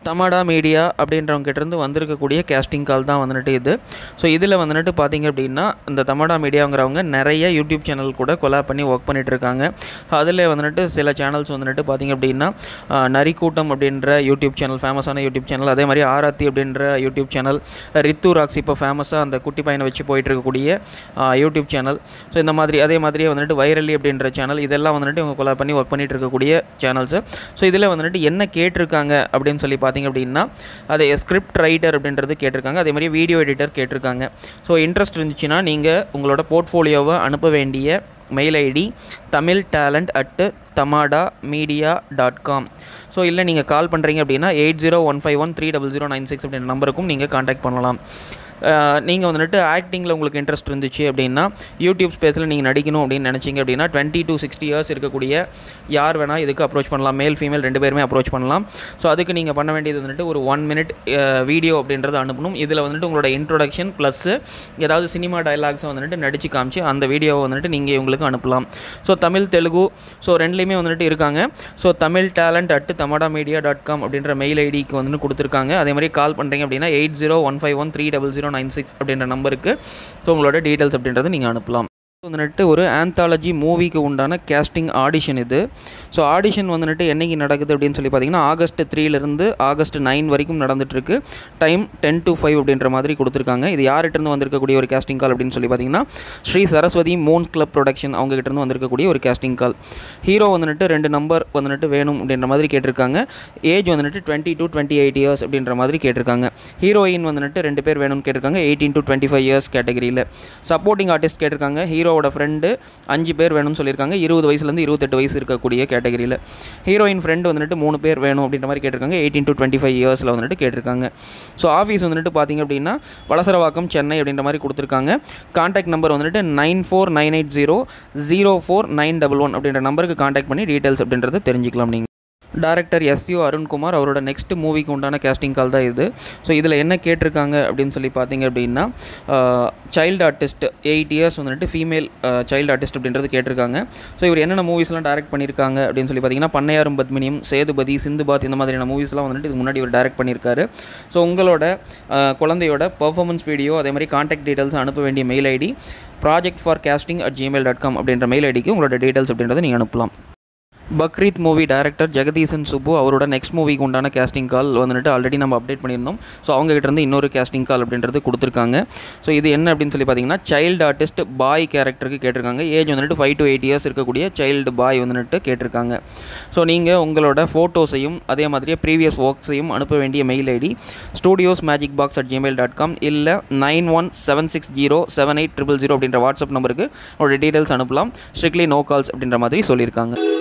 தமாடா media அப்படின்றவங்க கிட்டேருந்து வந்திருக்கக்கூடிய கேஸ்டிங் கால் தான் வந்துட்டு இது ஸோ இதில் வந்துட்டு பார்த்தீங்க அப்படின்னா இந்த தமாடா மீடியாங்கிறவங்க நிறைய யூடியூப் சேனல் கூட கொலாப் பண்ணி ஒர்க் பண்ணிட்டு இருக்காங்க அதில் வந்துட்டு சில சேனல்ஸ் வந்துட்டு பார்த்தீங்க அப்படின்னா ஆஹ், நரிக்கூட்டம் அப்படின்ற யூடியூப் சேனல் ஃபேமஸான யூடியூப் சேனல் அதே மாதிரி ஆராத்தி அப்படின்ற யூடியூப் சேனல் ரித்து ராக்ஸ் இப்போ ஃபேமஸாக அந்த குட்டி பையனை வச்சு போயிட்டு இருக்கக்கூடிய ஆஹ், யூடியூப் சேனல் ஸோ இந்த மாதிரி அதே மாதிரியே வந்துட்டு வைரலி அப்படின்ற சேனல் இதெல்லாம் வந்துட்டு இவங்க கொலாப் பண்ணி ஒர்க் பண்ணிட்டு இருக்கக்கூடிய சேனல்ஸு ஸோ இதில் வந்துட்டு என்ன கேட்டிருக்காங்க அப்படின்னு சொல்லி பார்த்தீங்க அப்படின்னா அது ஸ்கிரிப்ட் ரைட்டர் அப்படின்றது கேட்டிருக்காங்க அதே மாதிரி வீடியோ எடிட்டர் கேட்டிருக்காங்க ஸோ இன்ட்ரெஸ்ட் இருந்துச்சுன்னா நீங்கள் உங்களோட போர்ட்ஃபோலியோவை அனுப்ப வேண்டிய mail ID Tamil talent at Tamada media dot com so இல்லை நீங்கள் கால் பண்ணுறீங்க அப்படின்னா eight zero one five one three double zero nine six அப்படின்ற நம்பருக்கும் நீங்கள் காண்டாக்ட் பண்ணலாம் நீங்கள் வந்துட்டு ஆக்டிங்கில் உங்களுக்கு இன்ட்ரெஸ்ட் இருந்துச்சு அப்படின்னா யூடியூப் ஸ்பேஸில் நீங்கள் நடிக்கணும் அப்படின்னு நினச்சிங்க அப்படின்னா டுவெண்ட்டி டு சிக்ஸ்டி இயர்ஸ் இருக்கக்கூடிய யார் வேணால் இதுக்கு அப்ரோச் பண்ணலாம் மேல் ஃபீமேல் ரெண்டு பேருமே அப்ரோச் பண்ணலாம் ஸோ அதுக்கு நீங்கள் பண்ண வேண்டியது வந்துட்டு ஒரு ஒன் மினிட் வீடியோ அப்படின்றத அனுப்பணும் இதில் வந்துட்டு உங்களோட இன்ட்ரோடக்ஷன் ப்ளஸ்ஸு ஏதாவது சினிமா டயலாக்ஸை வந்துட்டு நடித்து காமிச்சு அந்த வீடியோவை வந்துட்டு நீங்கள் இவங்களுக்கு அனுப்பலாம் ஸோ தமிழ் தெலுங்கு ஸோ ரெண்டுலேயுமே வந்துட்டு இருக்காங்க so Tamil talent at Tamada media dot com அப்படின்ற மெயில் ஐடிக்கு வந்துட்டு கொடுத்துருக்காங்க அதே மாதிரி கால் பண்ணுறீங்க அப்படின்னா eight zero one five one three double zero nine six அப்படின்ற நம்பருக்கு ஸோ உங்களோட டீட்டெயில்ஸ் அப்படின்றது நீங்கள் அனுப்பலாம் வந்துட்டு ஒரு ஆந்தாலஜி மூவிக்கு உண்டான கேஸ்டிங் ஆடிஷன் இது ஸோ ஆடிஷன் வந்துட்டு என்னைக்கு நடக்குது அப்படின்னு சொல்லி பார்த்தீங்கன்னா ஆகஸ்ட் த்ரீலேருந்து ஆகஸ்ட் நைன் வரைக்கும் நடந்துட்டுருக்கு டைம் டென் டு ஃபைவ் அப்படின்ற மாதிரி கொடுத்துருக்காங்க இது யார்கிட்டருந்து வந்திருக்கக்கூடிய ஒரு கேஸ்டிங் கால் அப்படின்னு சொல்லி பார்த்தீங்கன்னா ஸ்ரீ சரஸ்வதி மோன் கிளப் ப்ரொடக்ஷன் அவங்க கிட்டேருந்து வந்திருக்கக்கூடிய ஒரு கேஸ்டிங் கால் ஹீரோ வந்துட்டு ரெண்டு நம்பர் வந்துட்டு வேணும் அப்படின்ற மாதிரி கேட்டிருக்காங்க ஏஜ் வந்துட்டு twenty to twenty eight years அப்படின்ற மாதிரி கேட்டிருக்காங்க ஹீரோயின் வந்துட்டு ரெண்டு பேர் வேணும்னு கேட்டிருக்காங்க eighteen to twenty five years கேட்டகரியில் சப்போர்ட்டிங் ஆர்டிஸ்ட் கேட்டிருக்காங்க ஹீரோவோட ஃப்ரெண்டு அஞ்சு பேர் வேணும்னு சொல்லியிருக்காங்க இருபது வயசுலேருந்து இருபத்தெட்டு வயசு இருக்கக்கூடிய கேட்டகரியில் ஹீரோயின் ஃப்ரெண்டு வந்துட்டு மூணு பேர் வேணும் அப்படின்ற மாதிரி கேட்டிருக்காங்க எயிட்டீன் டு டுவெண்ட்டி ஃபைவ் இயர்ஸில் வந்துட்டு கேட்டிருக்காங்க ஸோ ஆஃபீஸ் வந்துட்டு பார்த்தீங்க அப்படின்னா வலசரவாக்கம் சென்னை அப்படின்ற மாதிரி கொடுத்துருக்காங்க கான்டாக்ட் நம்பர் வந்துட்டு nine four nine eight zero zero four nine double one அப்படின்ற நம்பருக்கு கான்டாக்ட் பண்ணி டீட்டெயில்ஸ் அப்படின்றத தெரிஞ்சுக்கலாம் நீங்கள் டேரக்டர் எஸ்யூ அருண்குமார் அவரோட நெக்ஸ்ட் மூவிக்கு உண்டான கேஸ்டிங் கால் தான் இது ஸோ இதில் என்ன கேட்டிருக்காங்க அப்படின்னு சொல்லி பார்த்தீங்க அப்படின்னா சைல்டு ஆர்டிஸ்ட் எயிட் இயர்ஸ் வந்துட்டு ஃபீமேல் சைல்டு ஆர்டிஸ்ட் அப்படின்றது கேட்டிருக்காங்க ஸோ இவர் என்னென்ன மூவிஸ்லாம் டைரக்ட் பண்ணியிருக்காங்க அப்படின்னு சொல்லி பார்த்தீங்கன்னா பண்ணையாரும் பத்மினியும் சேதுபதி சிந்துபாத் இந்த மாதிரியான மூவிஸ்லாம் வந்துட்டு இதுக்கு முன்னாடி இவர் டைரக்ட் பண்ணியிருக்காரு ஸோ உங்களோட அஹ், குழந்தையோட பர்ஃபார்மன்ஸ் வீடியோ அதே மாதிரி கான்டாக்ட் டீட்டெயில்ஸ் அனுப்ப வேண்டிய mail ID project for casting at Gmail dot com அப்படின்ற மெயில் ஐடிக்கு உங்களோட டீட்டெயில்ஸ் அப்படின்றத நீங்கள் அனுப்பலாம் பக்ரீத் மூவி டைரக்டர் ஜெகதீசன் சுப்பு அவரோட நெக்ஸ்ட் மூவிக்கு உண்டான கேஸ்டிங் கால் வந்துட்டு ஆல்ரெடி நம்ம அப்டேட் பண்ணியிருந்தோம் ஸோ அவங்க கிட்ட இருந்து இன்னொரு கேஸ்டிங் கால் அப்படின்றது கொடுத்துருக்காங்க ஸோ இது என்ன அப்படின்னு சொல்லி பார்த்தீங்கன்னா சைல்டு ஆர்டிஸ்ட் பாய் கேரக்டருக்கு கேட்டிருக்காங்க ஏஜ் வந்துட்டு ஃபைவ் டு எயிட் இயர்ஸ் இருக்கக்கூடிய சைல்டு பாய் வந்துட்டு கேட்டிருக்காங்க ஸோ நீங்கள் உங்களோட ஃபோட்டோஸையும் அதே மாதிரியே ப்ரீவியஸ் ஒர்க்ஸையும் அனுப்ப வேண்டிய mail ID studios magic box at Gmail dot com இல்லை nine one seven six zero seven eight triple zero அப்படின்ற வாட்ஸ்அப் நம்பருக்கு உங்களோட டீட்டெயில்ஸ் அனுப்பலாம் ஸ்ட்ரிக்ட்லி நோ கால்ஸ் அப்படின்ற மாதிரி சொல்லியிருக்காங்க